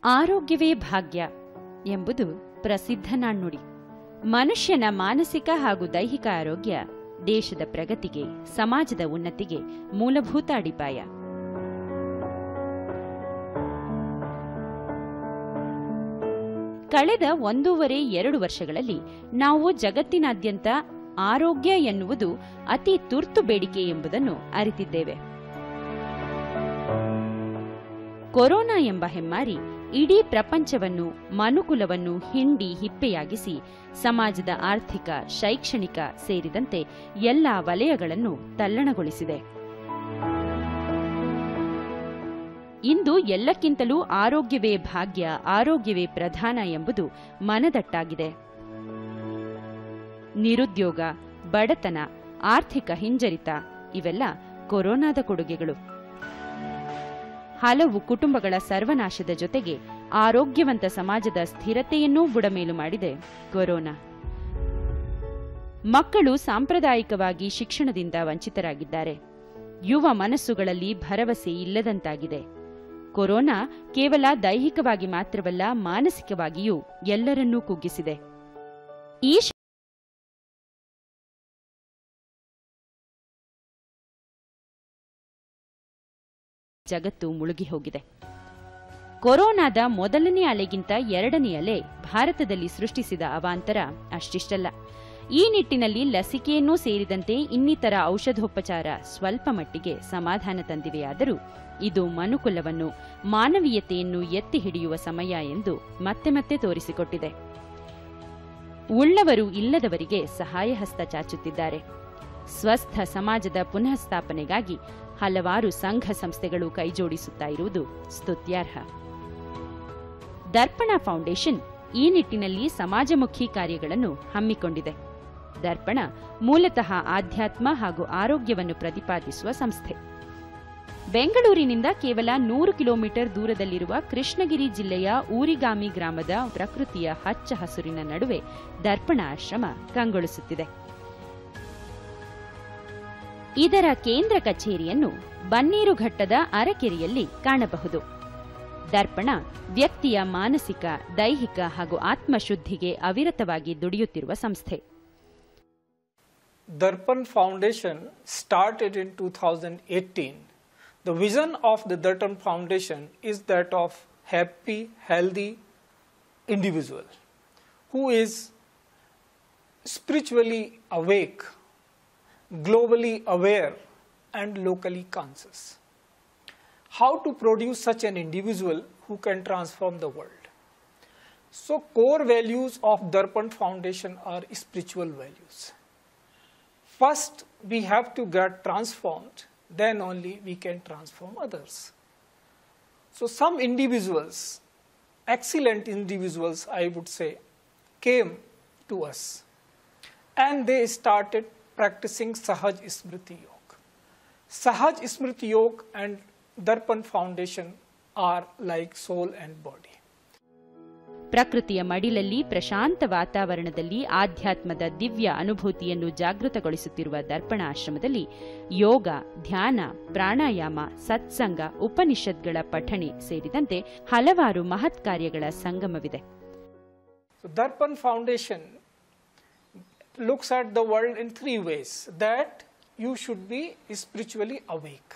ಆರೋಗ್ಯವೇ ಭಾಗ್ಯ ಎಂಬುದು ಪ್ರಸಿದ್ಧ ನಾಣ್ಣುಡಿ ಮನುಷ್ಯನ ಮಾನಸಿಕ ಹಾಗೂ ದೈಹಿಕ ಆರೋಗ್ಯ ದೇಶದ ಪ್ರಗತಿಗೆ ಸಮಾಜದ ಉನ್ನತಿಗೆ ಮೂಲಭೂತ ಅಡಿಪಾಯ ಕಳೆದ ಒಂದೂವರೆ ಎರಡು ವರ್ಷಗಳಲ್ಲಿ ನಾವು ಜಗತ್ತಿನಾದ್ಯಂತ ಆರೋಗ್ಯ ಎನ್ನುವುದು ಅತಿ ತುರ್ತು ಬೇಡಿಕೆ ಎಂಬುದನ್ನು ಅರಿತಿದ್ದೇವೆ ಕೊರೋನಾ ಎಂಬ ಹೆಮ್ಮಾರಿ ಇಡೀ ಪ್ರಪಂಚವನ್ನು ಮನುಕುಲವನ್ನು ಹಿಂಡಿ ಹಿಪ್ಪೆಯಾಗಿಸಿ ಸಮಾಜದ ಆರ್ಥಿಕ ಶೈಕ್ಷಣಿಕ ಸೇರಿದಂತೆ ಎಲ್ಲ ವಲಯಗಳನ್ನು ತಲ್ಲಣಗೊಳಿಸಿದೆ ಇಂದು ಎಲ್ಲಕ್ಕಿಂತಲೂ ಆರೋಗ್ಯವೇ ಭಾಗ್ಯ ಆರೋಗ್ಯವೇ ಪ್ರಧಾನ ಎಂಬುದು ಮನದಟ್ಟಾಗಿದೆ ನಿರುದ್ಯೋಗ ಬಡತನ ಆರ್ಥಿಕ ಹಿಂಜರಿತ ಇವೆಲ್ಲ ಕೊರೋನಾದ ಕೊಡುಗೆಗಳು ಹಲವು ಕುಟುಂಬಗಳ ಸರ್ವನಾಶದ ಜೊತೆಗೆ ಆರೋಗ್ಯವಂತ ಸಮಾಜದ ಸ್ಥಿರತೆಯನ್ನೂ ಬುಡಮೇಲು ಮಾಡಿದೆ ಕೊರೋನಾ ಮಕ್ಕಳು ಸಾಂಪ್ರದಾಯಿಕವಾಗಿ ಶಿಕ್ಷಣದಿಂದ ವಂಚಿತರಾಗಿದ್ದಾರೆ ಯುವ ಮನಸ್ಸುಗಳಲ್ಲಿ ಭರವಸೆ ಇಲ್ಲದಂತಾಗಿದೆ ಕೊರೋನಾ ಕೇವಲ ದೈಹಿಕವಾಗಿ ಮಾತ್ರವಲ್ಲ ಮಾನಸಿಕವಾಗಿಯೂ ಎಲ್ಲರನ್ನೂ ಕುಗ್ಗಿಸಿದೆ ಈ ಜಗತ್ತು ಮುಳುಗಿ ಹೋಗಿದೆ ಕೊರೋನಾದ ಮೊದಲನೇ ಅಲೆಗಿಂತ ಎರಡನೇ ಅಲೆ ಭಾರತದಲ್ಲಿ ಸೃಷ್ಟಿಸಿದ ಅವಾಂತರ ಅಷ್ಟಿಷ್ಟಲ್ಲ ಈ ನಿಟ್ಟಿನಲ್ಲಿ ಲಸಿಕೆಯನ್ನೂ ಸೇರಿದಂತೆ ಇನ್ನಿತರ ಔಷಧೋಪಚಾರ ಸ್ವಲ್ಪ ಮಟ್ಟಿಗೆ ಸಮಾಧಾನ ತಂದಿವೆಯಾದರೂ ಇದು ಮನುಕುಲವನ್ನು ಮಾನವೀಯತೆಯನ್ನು ಎತ್ತಿ ಹಿಡಿಯುವ ಸಮಯ ಎಂದು ಮತ್ತೆ ಮತ್ತೆ ತೋರಿಸಿಕೊಟ್ಟಿದೆ ಉಳ್ಳವರು ಇಲ್ಲದವರಿಗೆ ಸಹಾಯ ಹಸ್ತ ಚಾಚುತ್ತಿದ್ದಾರೆ ಸ್ವಸ್ಥ ಸಮಾಜದ ಪುನಃಸ್ಥಾಪನೆಗಾಗಿ ಹಲವಾರು ಸಂಘ ಸಂಸ್ಥೆಗಳು ಕೈಜೋಡಿಸುತ್ತಾ ಇರುವುದು ಸ್ತುತ್ಯಾರ್ಹ ದರ್ಪಣ ಫೌಂಡೇಶನ್ ಈ ನಿಟ್ಟಿನಲ್ಲಿ ಸಮಾಜಮುಖಿ ಕಾರ್ಯಗಳನ್ನು ಹಮ್ಮಿಕೊಂಡಿದೆ ದರ್ಪಣ ಮೂಲತಃ ಆಧ್ಯಾತ್ಮ ಹಾಗೂ ಆರೋಗ್ಯವನ್ನು ಪ್ರತಿಪಾದಿಸುವ ಸಂಸ್ಥೆ ಬೆಂಗಳೂರಿನಿಂದ ಕೇವಲ ನೂರು ಕಿಲೋಮೀಟರ್ ದೂರದಲ್ಲಿರುವ ಕೃಷ್ಣಗಿರಿ ಜಿಲ್ಲೆಯ ಊರಿಗಾಮಿ ಗ್ರಾಮದ ಪ್ರಕೃತಿಯ ಹಚ್ಚ ಹಸುರಿನ ನಡುವೆ ದರ್ಪಣ ಆಶ್ರಮ ಕಂಗೊಳಿಸುತ್ತಿದೆ ಇದರ ಕೇಂದ್ರ ಕಚೇರಿಯನ್ನು ಬನ್ನೀರುಘಟ್ಟದ ಅರಕೆರೆಯಲ್ಲಿ ಕಾಣಬಹುದು ದರ್ಪಣ ವ್ಯಕ್ತಿಯ ಮಾನಸಿಕ ದೈಹಿಕ ಹಾಗೂ ಆತ್ಮಶುದ್ಧಿಗೆ ಅವಿರತವಾಗಿ ದುಡಿಯುತ್ತಿರುವ ಸಂಸ್ಥೆ Darpan Foundation started in 2018. The vision of the Darpan Foundation is that of happy, healthy individual who is spiritually awake, globally aware, and locally conscious. How to produce such an individual who can transform the world? So, core values of Darpan Foundation are spiritual values first we have to get transformed then only we can transform others so some individuals excellent individuals i would say came to us and they started practicing sahaj smriti yoga sahaj smriti yoga and darpan foundation are like soul and body ಪ್ರಕೃತಿಯ ಮಡಿಲಲ್ಲಿ ಪ್ರಶಾಂತ ವಾತಾವರಣದಲ್ಲಿ ಆಧ್ಯಾತ್ಮದ ದಿವ್ಯ ಅನುಭೂತಿಯನ್ನು ಜಾಗೃತಗೊಳಿಸುತ್ತಿರುವ ದರ್ಪಣ ಆಶ್ರಮದಲ್ಲಿ ಯೋಗ ಧ್ಯಾನ ಪ್ರಾಣಾಯಾಮ ಸತ್ಸಂಗ ಉಪನಿಷತ್ಗಳ ಪಠಣೆ ಸೇರಿದಂತೆ ಹಲವಾರು ಮಹತ್ ಕಾರ್ಯಗಳ ಸಂಗಮವಿದೆ So Darpan Foundation looks at the world in three ways that you should be spiritually awake.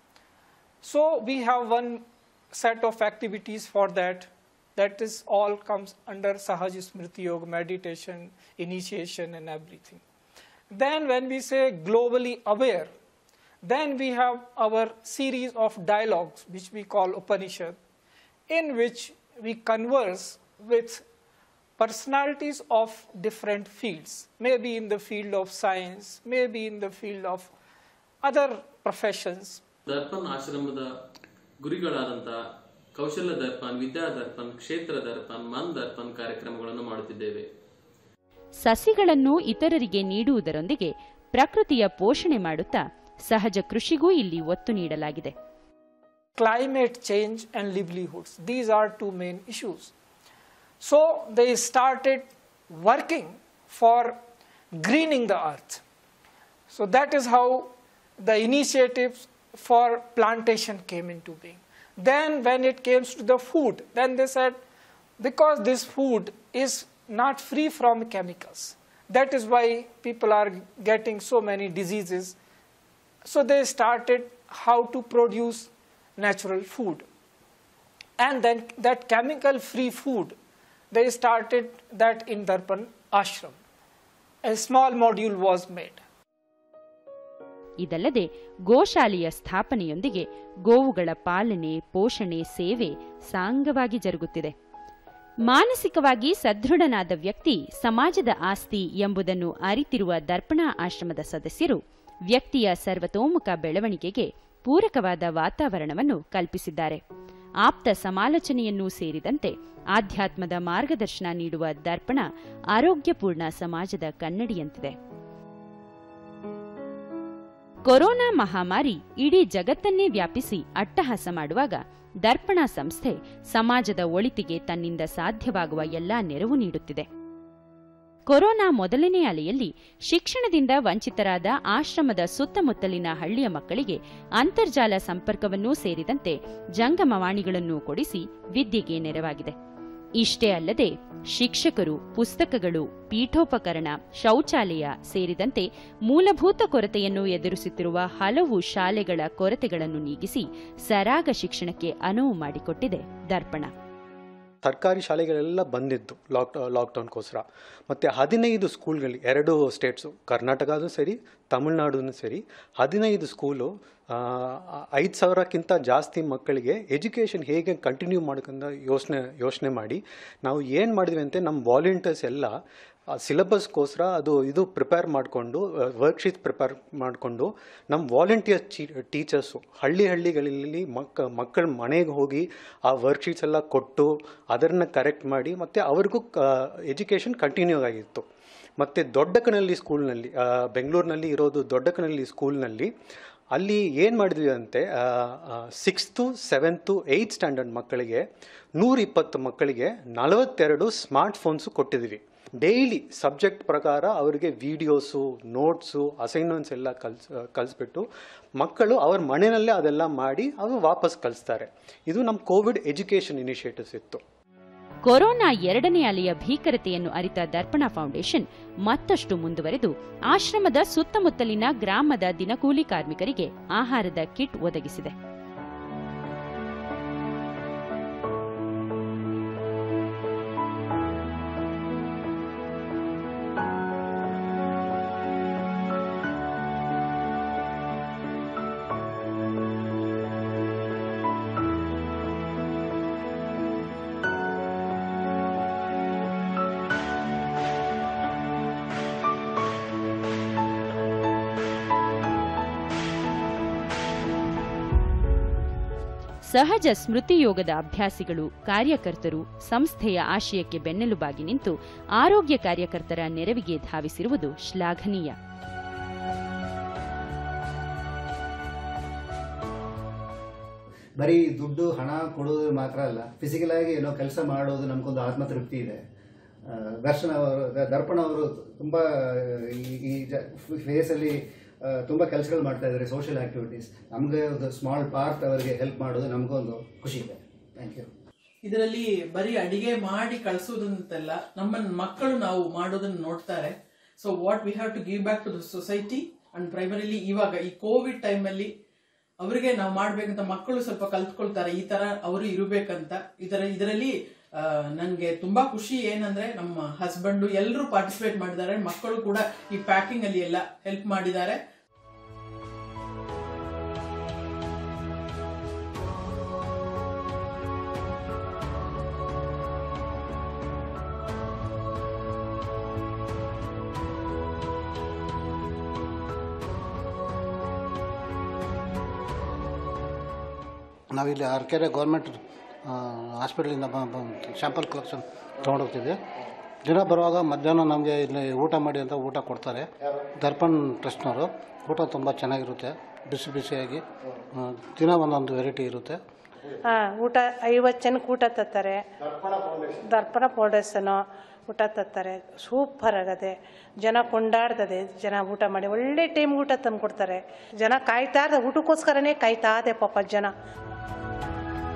So we have one set of activities for that. That is all comes under Sahaj Smriti Yoga, meditation, initiation, and everything. Then when we say globally aware, then we have our series of dialogues, which we call Upanishad, in which we converse with personalities of different fields, maybe in the field of science, maybe in the field of other professions. ದರ್ಪನ್ ಆಶ್ರಮದ ಗುರಿಗಳಾದಂಥ ಕೌಶಲ್ಯ ದರ್ಪಣ್ ವಿದ್ಯಾ ದರ್ಪಣ್ ಕ್ಷೇತ್ರ ದರ್ಪಣ್ ಮನ್ ದರ್ಪಣ್ ಕಾರ್ಯಕ್ರಮಗಳನ್ನು ಮಾಡುತ್ತಿದ್ದೇವೆ ಸಸಿಗಳನ್ನು ಇತರರಿಗೆ ನೀಡುವುದರೊಂದಿಗೆ ಪ್ರಕೃತಿಯ ಪೋಷಣೆ ಮಾಡುತ್ತಾ ಸಹಜ ಕೃಷಿಗೂ ಇಲ್ಲಿ ಒತ್ತು ನೀಡಲಾಗಿದೆ Climate change and livelihoods, these are two main issues. So they started working for greening the earth. So that is how the initiatives for plantation came into being. Then, when it came to the food, then they said, because this food is not free from chemicals, that is why people are getting so many diseases. So, they started how to produce natural food. And then that chemical free food, they started that in Darpan ashram. A small module was made. ಇದಲ್ಲದೆ ಗೋಶಾಲೆಯ ಸ್ಥಾಪನೆಯೊಂದಿಗೆ ಗೋವುಗಳ ಪಾಲನೆ ಪೋಷಣೆ ಸೇವೆ ಸಾಂಗವಾಗಿ ಜರುಗುತ್ತಿದೆ ಮಾನಸಿಕವಾಗಿ ಸದೃಢನಾದ ವ್ಯಕ್ತಿ ಸಮಾಜದ ಆಸ್ತಿ ಎಂಬುದನ್ನು ಅರಿತಿರುವ ದರ್ಪಣಾ ಆಶ್ರಮದ ಸದಸ್ಯರು ವ್ಯಕ್ತಿಯ ಸರ್ವತೋಮುಖ ಬೆಳವಣಿಗೆಗೆ ಪೂರಕವಾದ ವಾತಾವರಣವನ್ನು ಕಲ್ಪಿಸಿದ್ದಾರೆ ಆಪ್ತ ಸಮಾಲೋಚನೆಯನ್ನೂ ಸೇರಿದಂತೆ ಆಧ್ಯಾತ್ಮದ ಮಾರ್ಗದರ್ಶನ ನೀಡುವ ದರ್ಪಣ ಆರೋಗ್ಯಪೂರ್ಣ ಸಮಾಜದ ಕನ್ನಡಿಯಂತಿದೆ ಕೊರೋನಾ ಮಹಾಮಾರಿ ಇಡೀ ಜಗತ್ತನ್ನೇ ವ್ಯಾಪಿಸಿ ಅಟ್ಟಹಾಸ ಮಾಡುವಾಗ ದರ್ಪಣ ಸಂಸ್ಥೆ ಸಮಾಜದ ಒಳಿತಿಗೆ ತನ್ನಿಂದ ಸಾಧ್ಯವಾಗುವ ಎಲ್ಲಾ ನೆರವು ನೀಡುತ್ತಿದೆ ಕೊರೋನಾ ಮೊದಲನೇ ಅಲೆಯಲ್ಲಿ ಶಿಕ್ಷಣದಿಂದ ವಂಚಿತರಾದ ಆಶ್ರಮದ ಸುತ್ತಮುತ್ತಲಿನ ಹಳ್ಳಿಯ ಮಕ್ಕಳಿಗೆ ಅಂತರ್ಜಾಲ ಸಂಪರ್ಕವನ್ನೂ ಸೇರಿದಂತೆ ಜಂಗಮವಾಣಿಗಳನ್ನೂ ಕೊಡಿಸಿ ವಿದ್ಯೆಗೆ ನೆರವಾಗಿದೆ ಇಷ್ಟೇ ಅಲ್ಲದೆ ಶಿಕ್ಷಕರು ಪುಸ್ತಕಗಳು ಪೀಠೋಪಕರಣ ಶೌಚಾಲಯ ಸೇರಿದಂತೆ ಮೂಲಭೂತ ಕೊರತೆಯನ್ನು ಎದುರಿಸುತ್ತಿರುವ ಹಲವು ಶಾಲೆಗಳ ಕೊರತೆಗಳನ್ನು ನೀಗಿಸಿ ಸರಾಗ ಶಿಕ್ಷಣಕ್ಕೆ ಅನುವು ಮಾಡಿಕೊಟ್ಟಿದೆ ದರ್ಪಣ ಸರ್ಕಾರಿ ಶಾಲೆಗಳೆಲ್ಲ ಬಂದಿದ್ದು ಲಾಕ್ ಲಾಕ್ಡೌನ್ಗೋಸ್ಕರ ಮತ್ತು ಹದಿನೈದು ಸ್ಕೂಲ್ಗಳು ಎರಡು ಸ್ಟೇಟ್ಸು ಕರ್ನಾಟಕದೂ ಸರಿ ತಮಿಳ್ನಾಡು ಸರಿ ಹದಿನೈದು ಸ್ಕೂಲು ಐದು ಸಾವಿರಕ್ಕಿಂತ ಜಾಸ್ತಿ ಮಕ್ಕಳಿಗೆ ಎಜುಕೇಷನ್ ಹೇಗೆ ಕಂಟಿನ್ಯೂ ಮಾಡ್ಕೊಂಡು ಯೋಚನೆ ಯೋಚನೆ ಮಾಡಿ ನಾವು ಏನು ಮಾಡಿದ್ವಿ ಅಂತ ನಮ್ಮ ವಾಲಂಟಿಯರ್ಸ್ ಎಲ್ಲ ಸಿಲೆಬಸ್ಗೋಸ್ಕರ ಅದು ಇದು ಪ್ರಿಪೇರ್ ಮಾಡಿಕೊಂಡು ವರ್ಕ್ಶೀಟ್ ಪ್ರಿಪೇರ್ ಮಾಡಿಕೊಂಡು ನಮ್ಮ ವಾಲಂಟಿಯರ್ ಚೀ ಟೀಚರ್ಸು ಹಳ್ಳಿ ಹಳ್ಳಿಗಳಲ್ಲಿ ಮಕ್ಕ ಮಕ್ಕಳ ಮನೆಗೆ ಹೋಗಿ ಆ ವರ್ಕ್ಶೀಟ್ಸ್ ಎಲ್ಲ ಕೊಟ್ಟು ಅದನ್ನು ಕರೆಕ್ಟ್ ಮಾಡಿ ಮತ್ತು ಅವ್ರಿಗೂ ಎಜುಕೇಷನ್ ಕಂಟಿನ್ಯೂ ಆಗಿತ್ತು ಮತ್ತು ದೊಡ್ಡಕನಹಳ್ಳಿ ಸ್ಕೂಲ್ನಲ್ಲಿ ಬೆಂಗಳೂರಿನಲ್ಲಿ ಇರೋದು ದೊಡ್ಡಕನಹಳ್ಳಿ ಸ್ಕೂಲ್ನಲ್ಲಿ ಅಲ್ಲಿ ಏನು ಮಾಡಿದ್ವಿ ಅಂತೆ ಸಿಕ್ಸ್ತು ಸೆವೆಂತು ಏಯ್ತ್ ಸ್ಟ್ಯಾಂಡರ್ಡ್ ಮಕ್ಕಳಿಗೆ ನೂರಿಪ್ಪತ್ತು ಮಕ್ಕಳಿಗೆ ನಲವತ್ತೆರಡು ಸ್ಮಾರ್ಟ್ ಫೋನ್ಸು ಕೊಟ್ಟಿದ್ವಿ ಡೈಲಿ ಸಬ್ಜೆಕ್ಟ್ ಪ್ರಕಾರ ಅವರಿಗೆ ವಿಡಿಯೋಸು ನೋಟ್ಸು ಅಸೈನ್ಮೆಂಟ್ಸ್ ಎಲ್ಲ ಕಲ್ಸ್ ಕಲಿಸ್ಬಿಟ್ಟು ಮಕ್ಕಳು ಅವ್ರ ಮನೆಯಲ್ಲೇ ಅದೆಲ್ಲ ಮಾಡಿ ಅವರು ವಾಪಸ್ ಕಳಿಸ್ತಾರೆ ಇದು ನಮ್ಮ ಕೋವಿಡ್ ಎಜುಕೇಷನ್ ಇನಿಷಿಯೇಟಿವ್ಸ್ ಇತ್ತು ಕೊರೋನಾ ಎರಡನೇ ಅಲೆಯ ಭೀಕರತೆಯನ್ನು ಅರಿತ ದರ್ಪಣ ಫೌಂಡೇಶನ್ ಮತ್ತಷ್ಟು ಮುಂದುವರೆದು ಆಶ್ರಮದ ಸುತ್ತಮುತ್ತಲಿನ ಗ್ರಾಮದ ದಿನಕೂಲಿ ಕಾರ್ಮಿಕರಿಗೆ ಆಹಾರದ ಕಿಟ್ ಒದಗಿಸಿದೆ ಸಹಜ ಸ್ಮೃತಿಯೋಗದ ಅಭ್ಯಾಸಿಗಳು ಕಾರ್ಯಕರ್ತರು ಸಂಸ್ಥೆಯ ಆಶಯಕ್ಕೆ ಬೆನ್ನೆಲುಬಾಗಿ ನಿಂತು ಆರೋಗ್ಯ ಕಾರ್ಯಕರ್ತರ ನೆರವಿಗೆ ಧಾವಿಸಿರುವುದು ಶ್ಲಾಘನೀಯ ಬರೀ ದುಡ್ಡು ಹಣ ಕೊಡೋದು ಮಾತ್ರ ಅಲ್ಲ ಫಿಸಿಕಲ್ ಆಗಿ ಏನೋ ಕೆಲಸ ಮಾಡೋದು ನಮಗೊಂದು ಆತ್ಮತೃಪ್ತಿ ಇದೆ ಆ, ದರ್ಶನ ಅವರು ದ- ದರ್ಪಣ ಅವರು ತುಂಬ ಈ ಈ ಫೇಸಲ್ಲಿ ತುಂಬ ಕೆಲಸಗಳು ಮಾಡ್ತಾ ಇದ್ದಾರೆ ಸೋಷಿಯಲ್ ಆಕ್ಟಿವಿಟೀಸ್ ನಮಗೆ ಒಂದು ಸ್ಮಾಲ್ ಪಾರ್ಟ್ ಅವರಿಗೆ ಹೆಲ್ಪ್ ಮಾಡೋದು ನಮಗೊಂದು ಖುಷಿ ಇದೆ ಥ್ಯಾಂಕ್ ಯು ಇದರಲ್ಲಿ ಬರೀ ಅಡಿಗೆ ಮಾಡಿ ಕಳಿಸೋದಂತೆಲ್ಲ ನಮ್ಮ ಮಕ್ಕಳು ನಾವು ಮಾಡೋದನ್ನ ನೋಡ್ತಾರೆ so what we have to give back to the society and primarily ಇವಾಗ ಈ ಕೋವಿಡ್ ಟೈಮಲ್ಲಿ ಅವರಿಗೆ ನಾವು ಮಾಡ್ಬೇಕಂತ ಮಕ್ಕಳು ಸ್ವಲ್ಪ ಕಲ್ತ್ಕೊಳ್ತಾರೆ ಈ ತರ ಅವರು ಇರಬೇಕಂತ ಇದರ ಇದರಲ್ಲಿ ನನಗೆ ತುಂಬಾ ಖುಷಿ ಏನಂದ್ರೆ ನಮ್ಮ ಹಸ್ಬೆಂಡು ಎಲ್ಲರೂ ಪಾರ್ಟಿಸಿಪೇಟ್ ಮಾಡಿದ್ದಾರೆ ಮಕ್ಕಳು ಕೂಡ ಈ ಪ್ಯಾಕಿಂಗ್ ಅಲ್ಲಿ ಎಲ್ಲ ಹೆಲ್ಪ್ ಮಾಡಿದ್ದಾರೆ ನಾವಿಲ್ಲಿ ಅರಕೆರೆ ಗೌರ್ಮೆಂಟ್ ಹಾಸ್ಪಿಟಲಿಂದ ಶಾಂಪಲ್ ಕಲೆಕ್ಷನ್ ತೊಗೊಂಡೋಗ್ತಿದ್ವಿ ದಿನ ಬರುವಾಗ ಮಧ್ಯಾಹ್ನ ನಮಗೆ ಇಲ್ಲಿ ಊಟ ಮಾಡಿ ಅಂತ ಊಟ ಕೊಡ್ತಾರೆ ದರ್ಪಣ್ ಟ್ರಸ್ಟ್ನವರು ಊಟ ತುಂಬ ಚೆನ್ನಾಗಿರುತ್ತೆ ಬಿಸಿ ಬಿಸಿಯಾಗಿ ಆ, ದಿನ ಒಂದೊಂದು ವೆರೈಟಿ ಇರುತ್ತೆ ಹಾಂ ಊಟ ಐವತ್ತು ಜನಕ್ಕೆ ಊಟ ತತ್ತಾರೆ ದರ್ಪಣ ಫೌಂಡೇಶನು ಊಟ ತತ್ತಾರೆ ಸೂಪರ್ ಆಗದೆ ಜನ ಕೊಂಡಾಡ್ತದೆ ಜನ ಊಟ ಮಾಡಿ ಒಳ್ಳೆ ಟೈಮ್ ಊಟ ತಂದು ಕೊಡ್ತಾರೆ ಜನ ಕಾಯ್ತಾ ಇರ್ತಾರೆ ಊಟಕ್ಕೋಸ್ಕರನೇ ಕಾಯ್ತಾ ಇದೆ ಪಾಪ ಜನ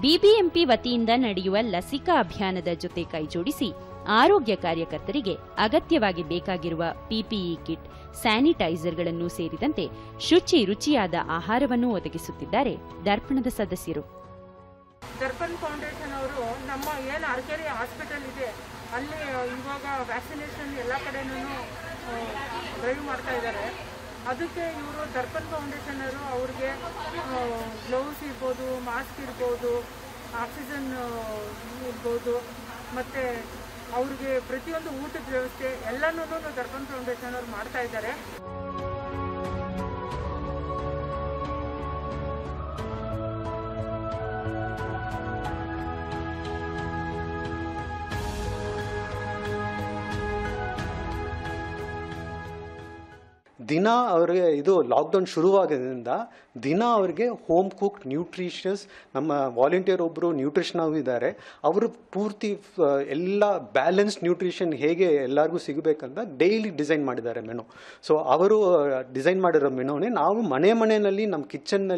ಬಿಬಿಎಂಪಿ ವತಿಯಿಂದ ನಡೆಯುವ ಲಸಿಕಾ ಅಭಿಯಾನದ ಜೊತೆ ಕೈಜೋಡಿಸಿ ಆರೋಗ್ಯ ಕಾರ್ಯಕರ್ತರಿಗೆ ಅಗತ್ಯವಾಗಿ ಬೇಕಾಗಿರುವ ಪಿಪಿಇ ಕಿಟ್ ಸ್ಯಾನಿಟೈಸರ್ಗಳನ್ನು ಸೇರಿದಂತೆ ಶುಚಿ ರುಚಿಯಾದ ಆಹಾರವನ್ನು ಒದಗಿಸುತ್ತಿದ್ದಾರೆ ದರ್ಪಣದ ಸದಸ್ಯರು ದರ್ಪಣ್ ಫೌಂಡೇಶನ್ ಅವರು ನಮ್ಮ ಏನು ಅರ್ಕೆರೆ ಹಾಸ್ಪಿಟಲ್ ಇದೆ ಅಲ್ಲಿ ಇವಾಗ ವ್ಯಾಕ್ಸಿನೇಷನ್ ಎಲ್ಲ ಕಡೆನೂ ಡ್ರೈವ್ ಮಾಡ್ತಾ ಇದ್ದಾರೆ ಅದಕ್ಕೆ ಇವರು ದರ್ಪಣ್ ಫೌಂಡೇಶನ್ ಅವರು ಅವ್ರಿಗೆ ಗ್ಲೌಸ್ ಇರ್ಬೋದು ಮಾಸ್ಕ್ ಇರ್ಬೋದು ಆಕ್ಸಿಜನ್ ಇರ್ಬೋದು ಮತ್ತು ಅವ್ರಿಗೆ ಪ್ರತಿಯೊಂದು ಊಟದ ವ್ಯವಸ್ಥೆ ಎಲ್ಲನೂ ದರ್ಪಣ್ ಫೌಂಡೇಶನ್ ಅವ್ರು ಮಾಡ್ತಾ ಇದ್ದಾರೆ ದಿನ ಅವರಿಗೆ ಇದು ಲಾಕ್ಡೌನ್ ಶುರುವಾಗೋದ್ರಿಂದ ದಿನ ಅವರಿಗೆ ಹೋಮ್ ಕುಕ್ ನ್ಯೂಟ್ರಿಷಸ್ ನಮ್ಮ ವಾಲಂಟಿಯರ್ ಒಬ್ಬರು ನ್ಯೂಟ್ರಿಷನ್ ಇದ್ದಾರೆ ಅವರು ಪೂರ್ತಿ ಆ, ಎಲ್ಲ ಬ್ಯಾಲೆನ್ಸ್ಡ್ ನ್ಯೂಟ್ರಿಷನ್ ಹೇಗೆ ಎಲ್ಲರಿಗೂ ಸಿಗಬೇಕಂತ ಡೈಲಿ ಡಿಸೈನ್ ಮಾಡಿದ್ದಾರೆ ಮೆನು ಸೊ ಅವರು ಡಿಸೈನ್ ಮಾಡಿರೋ ಮೆನುನೇ ನಾವು ಮನೆ ಮನೆಯಲ್ಲಿ ನಮ್ಮ ಕಿಚನ್ನಲ್ಲಿ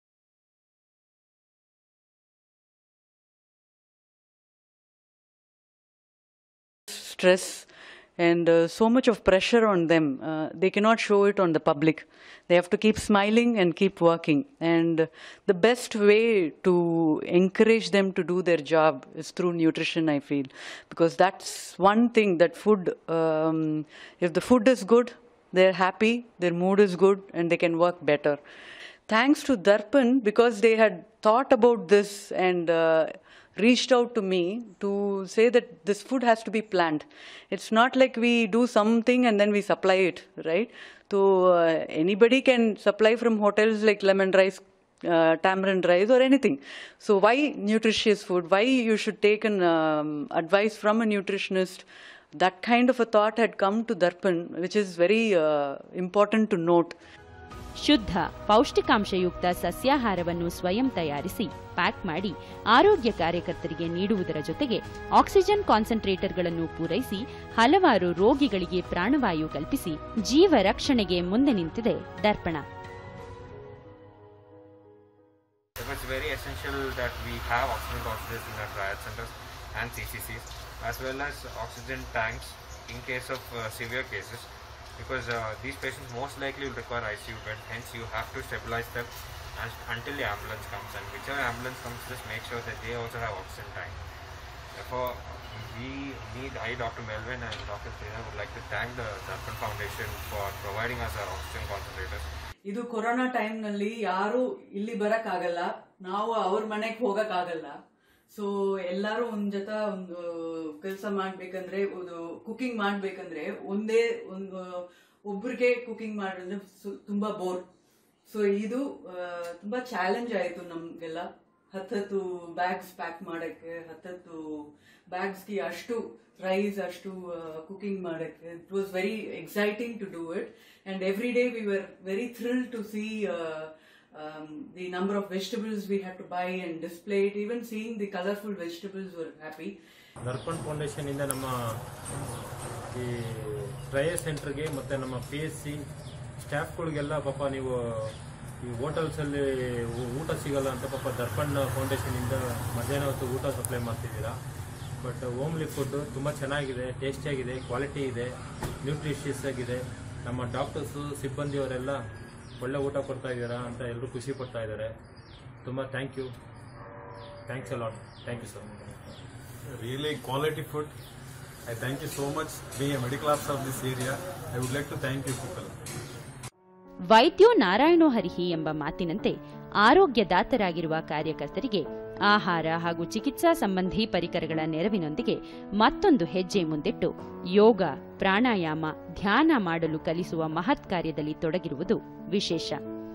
stress and uh, so much of pressure on them. Uh, they cannot show it on the public. They have to keep smiling and keep working. And the best way to encourage them to do their job is through nutrition, I feel. Because that's one thing that food, um, if the food is good, they're happy, their mood is good, and they can work better. Thanks to Darpan, because they had thought about this and uh, reached out to me to say that this food has to be planned. It's not like we do something and then we supply it, right? So uh, anybody can supply from hotels like lemon rice, uh, tamarind rice, or anything. So why nutritious food? Why you should take an um, advice from a nutritionist? That kind of a thought had come to Darpan, which is very uh, important to note. ಶುದ್ಧ ಪೌಷ್ಟಿಕಾಂಶಯುಕ್ತ ಸಸ್ಯಾಹಾರವನ್ನು ಸ್ವಯಂ ತಯಾರಿಸಿ pack ಮಾಡಿ ಆರೋಗ್ಯ ಕಾರ್ಯಕರ್ತರಿಗೆ ನೀಡುವುದರ ಜೊತೆಗೆ oxygen ಕಾನ್ಸಂಟ್ರೇಟರ್ಗಳನ್ನು ಪೂರೈಸಿ ಹಲವಾರು ರೋಗಿಗಳಿಗೆ ಪ್ರಾಣವಾಯು ಕಲ್ಪಿಸಿ ಜೀವ ರಕ್ಷಣೆಗೆ ಮುಂದೆ ನಿಂತಿದೆ Darpana It was very essential that we have oxygen concentrates in our triad centers and CCCs, as well as oxygen tanks in case of uh, severe cases, because uh, these patients most likely will require ICU bed. Hence, you have to stabilize them and, until the ambulance comes, and whichever ambulance comes, just make sure that they also have oxygen tank. Therefore, we need, I, Dr. Melvin and Dr. Trina would like to thank the Darpan Foundation for providing us our oxygen concentrators. ಇದು corona ಟೈಮ್ನಲ್ಲಿ ಯಾರು ಇಲ್ಲಿ ಬರಕ್ಕಾಗಲ್ಲ ನಾವು ಅವ್ರ ಮನೆಗೆ ಹೋಗಕ್ಕಾಗಲ್ಲ so ಎಲ್ಲರೂ ಒಂದ್ ಜೊತೆ ಒಂದು ಕೆಲಸ ಮಾಡ್ಬೇಕಂದ್ರೆ ಒಂದು ಕುಕಿಂಗ್ ಮಾಡ್ಬೇಕಂದ್ರೆ ಒಂದೇ ಒಂದು ಒಬ್ರಿಗೆ ಕುಕಿಂಗ್ ಮಾಡಿದ್ರೆ ಸು- ತುಂಬಾ ಬೋರ್ ಸೊ ಇದು ಆ, ತುಂಬಾ ಚಾಲೆಂಜ್ ಆಯ್ತು ನಮ್ಗೆಲ್ಲ ಹತ್ತತ್ತು ಬ್ಯಾಗ್ಸ್ ಪ್ಯಾಕ್ ಮಾಡಕ್ಕೆ ಹತ್ತತ್ತು ಬ್ಯಾಗ್ಸ್ಗೆ ಅಷ್ಟು ರೈಸ್ ಅಷ್ಟು ಕುಕಿಂಗ್ ಮಾಡಕ್ಕೆ it was very exciting to do it and every day we were very thrill to see the number of vegetables we have to buy and display it even seeing the colourful vegetables were happy Darpan ಫೌಂಡೇಶನಿಂದ ನಮ್ಮ ಈ ಟ್ರಯರ್ ಸೆಂಟರ್ಗೆ ಮತ್ತು ನಮ್ಮ P S C ಸ್ಟಾಫ್ಗಳಿಗೆಲ್ಲ ಪಾಪ ನೀವು ಈ ಹೋಟೆಲ್ಸಲ್ಲಿ ಊಟ ಸಿಗಲ್ಲ ಅಂತ ಪಾಪ ದರ್ಪಣ್ ಫೌಂಡೇಶನಿಂದ ಮಧ್ಯಾಹ್ನ ಹೊತ್ತು ಊಟ ಸಪ್ಲೈ ಮಾಡ್ತಿದ್ದೀರಾ ಬಟ್ ಹೋಮ್ಲಿ ಫುಡ್ಡು ತುಂಬ ಚೆನ್ನಾಗಿದೆ ಟೇಸ್ಟಿಯಾಗಿದೆ ಕ್ವಾಲಿಟಿ ಇದೆ ನ್ಯೂಟ್ರಿಷಿಯಸ್ ಆಗಿದೆ ನಮ್ಮ ಡಾಕ್ಟರ್ಸು ಸಿಬ್ಬಂದಿಯವರೆಲ್ಲ ಒಳ್ಳೆ ಊಟ ಕೊಡ್ತಾ ಇದ್ದೀರಾ ಅಂತ ಎಲ್ಲರೂ ಖುಷಿ ಪಡ್ತಾ ಇದ್ದಾರೆ ತುಂಬ thank you thanks a lot thank you sir really quality food. I thank you so much. Being a medical officer of this area, I would like to thank you people. ವೈದ್ಯೋ ನಾರಾಯಣೋ ಹರಿಹಿ ಎಂಬ ಮಾತಿನಂತೆ ಆರೋಗ್ಯದಾತರಾಗಿರುವ ಕಾರ್ಯಕರ್ತರಿಗೆ ಆಹಾರ ಹಾಗೂ ಚಿಕಿತ್ಸಾ ಸಂಬಂಧಿ ಪರಿಕರಗಳ ನೆರವಿನೊಂದಿಗೆ ಮತ್ತೊಂದು ಹೆಜ್ಜೆ ಮುಂದಿಟ್ಟು ಯೋಗ ಪ್ರಾಣಾಯಾಮ ಧ್ಯಾನ ಮಾಡಲು ಕಲಿಸುವ ಮಹತ್ ಕಾರ್ಯದಲ್ಲಿ ತೊಡಗಿರುವುದು ವಿಶೇಷ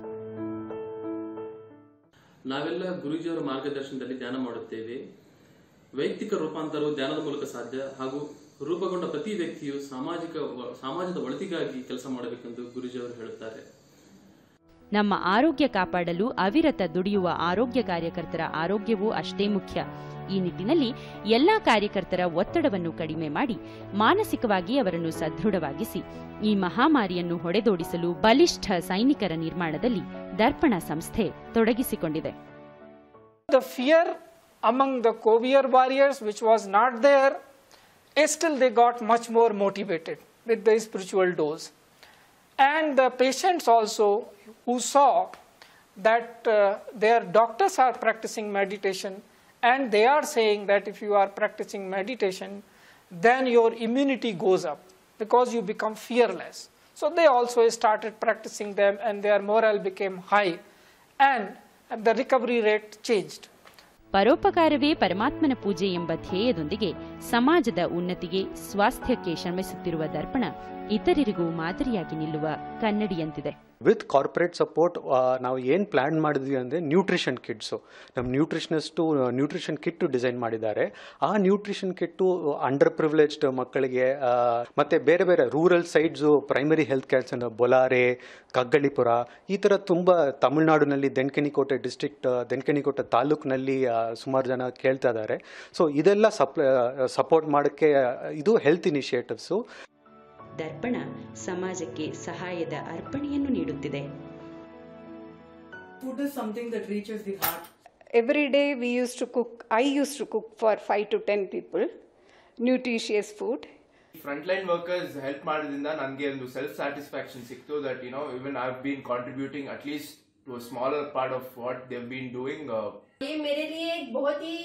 ನಾವೆಲ್ಲ ಗುರೂಜಿಯವರ ಮಾರ್ಗದರ್ಶನದಲ್ಲಿ ಧ್ಯಾನ ಮಾಡುತ್ತೇವೆ ವೈಯಕ್ತಿಕ ರೂಪಾಂತರವು ಧ್ಯಾನದ ಮೂಲಕ ಸಾಧ್ಯ ಹಾಗೂ ರೂಪುಗೊಂಡ ಪ್ರತಿ ವ್ಯಕ್ತಿಯು ಸಾಮಾಜಿಕ ವ- ಸಮಾಜದ ಒಳಿತಿಗಾಗಿ ಕೆಲಸ ಮಾಡಬೇಕೆಂದು ಗುರೂಜಿಯವರು ಹೇಳುತ್ತಾರೆ ನಮ್ಮ ಆರೋಗ್ಯ ಕಾಪಾಡಲು ಅವಿರತ ದುಡಿಯುವ ಆರೋಗ್ಯ ಕಾರ್ಯಕರ್ತರ ಆರೋಗ್ಯವೂ ಅಷ್ಟೇ ಮುಖ್ಯ ಈ ನಿಟ್ಟಿನಲ್ಲಿ ಎಲ್ಲಾ ಕಾರ್ಯಕರ್ತರ ಒತ್ತಡವನ್ನು ಕಡಿಮೆ ಮಾಡಿ ಮಾನಸಿಕವಾಗಿ ಅವರನ್ನು ಸದೃಢವಾಗಿಸಿ ಈ ಮಹಾಮಾರಿಯನ್ನು ಹೊಡೆದೋಡಿಸಲು ಬಲಿಷ್ಠ ಸೈನಿಕರ ನಿರ್ಮಾಣದಲ್ಲಿ ದರ್ಪಣ ಸಂಸ್ಥೆ ತೊಡಗಿಸಿಕೊಂಡಿದೆ The fear among the covier warriors, which was not there, eh, still they got much more motivated with the spiritual dose. And the patients also who saw that uh, their doctors are practicing meditation and they are saying that if you are practicing meditation, then your immunity goes up because you become fearless. So they also started practicing them and their morale became high and the recovery rate changed. ಪರೋಪಕಾರವೇ ಪರಮಾತ್ಮನ ಪೂಜೆ ಎಂಬ ಧ್ಯೇಯದೊಂದಿಗೆ ಸಮಾಜದ ಉನ್ನತಿಗೆ ಸ್ವಾಸ್ಥ್ಯಕ್ಕೆ ಶ್ರಮಿಸುತ್ತಿರುವ ದರ್ಪಣ ಇತರರಿಗೂ ಮಾದರಿಯಾಗಿ ನಿಲ್ಲುವ ಕನ್ನಡಿಯಂತಿದೆ with corporate support ನಾವು ಏನು ಪ್ಲ್ಯಾನ್ ಮಾಡಿದ್ವಿ ಅಂದರೆ ನ್ಯೂಟ್ರಿಷನ್ ಕಿಟ್ಸು ನಮ್ಮ ನ್ಯೂಟ್ರಿಷನಿಸ್ಟು ನ್ಯೂಟ್ರಿಷನ್ ಕಿಟ್ಟು ಡಿಸೈನ್ ಮಾಡಿದ್ದಾರೆ ಆ ನ್ಯೂಟ್ರಿಷನ್ ಕಿಟ್ಟು ಅಂಡರ್ ಪ್ರಿವಿಲೇಜ್ಡ್ ಮಕ್ಕಳಿಗೆ ಆ, ಮತ್ತೆ ಬೇರೆ ಬೇರೆ rural sides primary health care centre Bolare Kaggalipura ಈ ಥರ ತುಂಬ ತಮಿಳುನಾಡಿನಲ್ಲಿ ದೆನ್ಕನಿಕೋಟೆ ಡಿಸ್ಟ್ರಿಕ್ಟ್ ದೆನ್ಕನಿಕೋಟೆ ತಾಲೂಕಿನಲ್ಲಿ ಸುಮಾರು ಜನ ಕೇಳ್ತಾ ಇದ್ದಾರೆ ಸೊ ಇದೆಲ್ಲ ಸಪ್ ಸಪೋರ್ಟ್ ಮಾಡೋಕ್ಕೆ ಇದು ಹೆಲ್ತ್ ಇನಿಷಿಯೇಟಿವ್ಸು ದರ್ಪಣ ಸಮಾಜಕ್ಕೆ ಸಹಾಯದ ಅರ್ಪಣೆಯನ್ನು ನೀಡುತ್ತಿದೆ Food is something that reaches the heart. Every day we used to cook, I used to cook for 5 to 10 people, nutritious food. Frontline workers help ಮಾಡೋದ್ರಿಂದ ನನಗೆ ಒಂದು ಸೆಲ್ಫ್ ಸ್ಯಾಟಿಸ್ಫ್ಯಾಕ್ಷನ್ ಸಿಕ್ತು that you know even I been contributing at least to a smaller part of what they've been doing ये मेरे लिए एक बहुत ही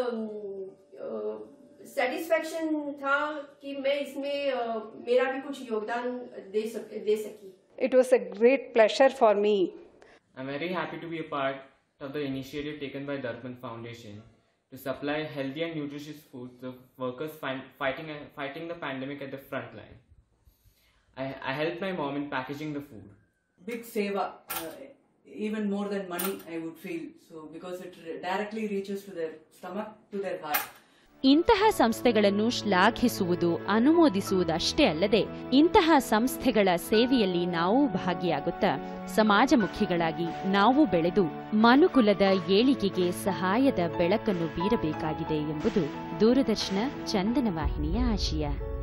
satisfaction था कि मैं इसमें अ, मेरा भी कुछ योगदान दे सक दे सकी It was a great pleasure for me. I'm very happy to be a part of the initiative taken by Darpan Foundation to supply healthy and nutritious food to workers fin- fighting, fighting the pandemic at the front line. I, I helped my mom in packaging the food. Big seva, uh, even more than money, I would feel. So, because it re- directly reaches to their stomach, to their heart. ಇಂತಹ ಸಂಸ್ಥೆಗಳನ್ನು ಶ್ಲಾಘಿಸುವುದು ಅನುಮೋದಿಸುವುದಷ್ಟೇ ಅಲ್ಲದೆ ಇಂತಹ ಸಂಸ್ಥೆಗಳ ಸೇವೆಯಲ್ಲಿ ನಾವು ಭಾಗಿಯಾಗುತ್ತಾ ಸಮಾಜಮುಖಿಗಳಾಗಿ ನಾವು ಬೆಳೆದು ಮನುಕುಲದ ಏಳಿಗೆಗೆ ಸಹಾಯದ ಬೆಳಕನ್ನು ಬೀರಬೇಕಾಗಿದೆ ಎಂಬುದು ದೂರದರ್ಶನ ಚಂದನ ವಾಹಿನಿಯ ಆಶಯ